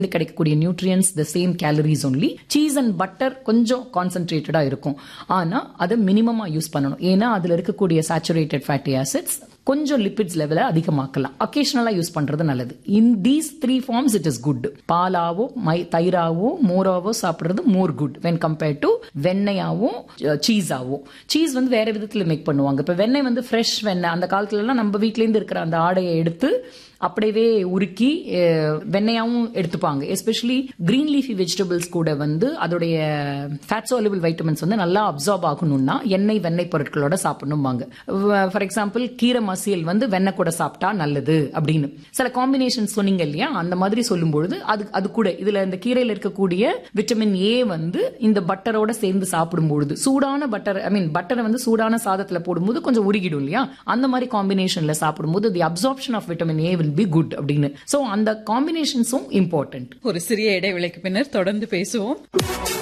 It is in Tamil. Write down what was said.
கிடைக்கக்கூடிய nutrients the same calories only cheese and butter கொஞ்சம் கான்சென்ட்ரேட்டடா இருக்கும் ஆனா அதை மினிமமா யூஸ் பண்ணணும் ஏன்னா அதுல இருக்கக்கூடிய சேச்சுரேட்டட் ஃபேட்டி ஆசிட்ஸ் கொஞ்சம் லிபிட்ஸ் லெவலை அதிகமாக்கலாம் அக்கேஷனலா யூஸ் பண்றது நல்லது in these three forms it is good பாலாவோ மை தயிராவோ மோராவோ சாப்பிடுறது more good when compared to வெண்ணெயாவோ சீஸாவோ சீஸ் வந்து வேற விதத்துல மேக் பண்ணுவாங்க இப்ப வெண்ணெய் வந்து ஃப்ரெஷ் வெண்ணெய் அந்த காலத்துல எல்லாம் நம்ம வீட்ல இருந்து இருக்கிற அந்த ஆடையை எடுத்து அப்படியே உருக்கி அஹ், வெண்ணெயாவும் எடுத்துப்பாங்க எஸ்பெஷலி கிரீன் லீஃபி வெஜிடபிள்ஸ் கூட வந்து அதோடைய ஃபேட் soluble வைட்டமின்ஸ் வந்து நல்லா அப்சார்ப் ஆகணும்னா எண்ணெய் வெண்ணெய் பொருட்களோட சாப்பிடணும்பாங்க ஃபார் எக்ஸாம்பிள் கீரை மசியல் வந்து வெண்ணெய் கூட சாப்பிட்டா நல்லது அப்படின்னு சில காம்பினேஷன் சொன்னீங்க இல்லையா அந்த மாதிரி சொல்லும்பொழுது அது அது கூட இதுல இந்த கீரையில இருக்கக்கூடிய விட்டமின் ஏ வந்து இந்த பட்டரோட சேர்ந்து சாப்பிடும்பொழுது சூடான பட்டர் ஐ மீன் பட்டரை வந்து சூடான சாதத்துல போடும்போது கொஞ்சம் உருகிடும் இல்லையா அந்த மாதிரி காம்பினேஷன்ல சாப்பிடும்போது the absorption of vitamin A will be good அப்படின்னு சோ அந்த காம்பினேஷன்ஸும் இம்பார்ட்டன்ட் ஒரு சிறிய இடைவேளைக்கு பின்னர் தொடர்ந்து பேசுவோம்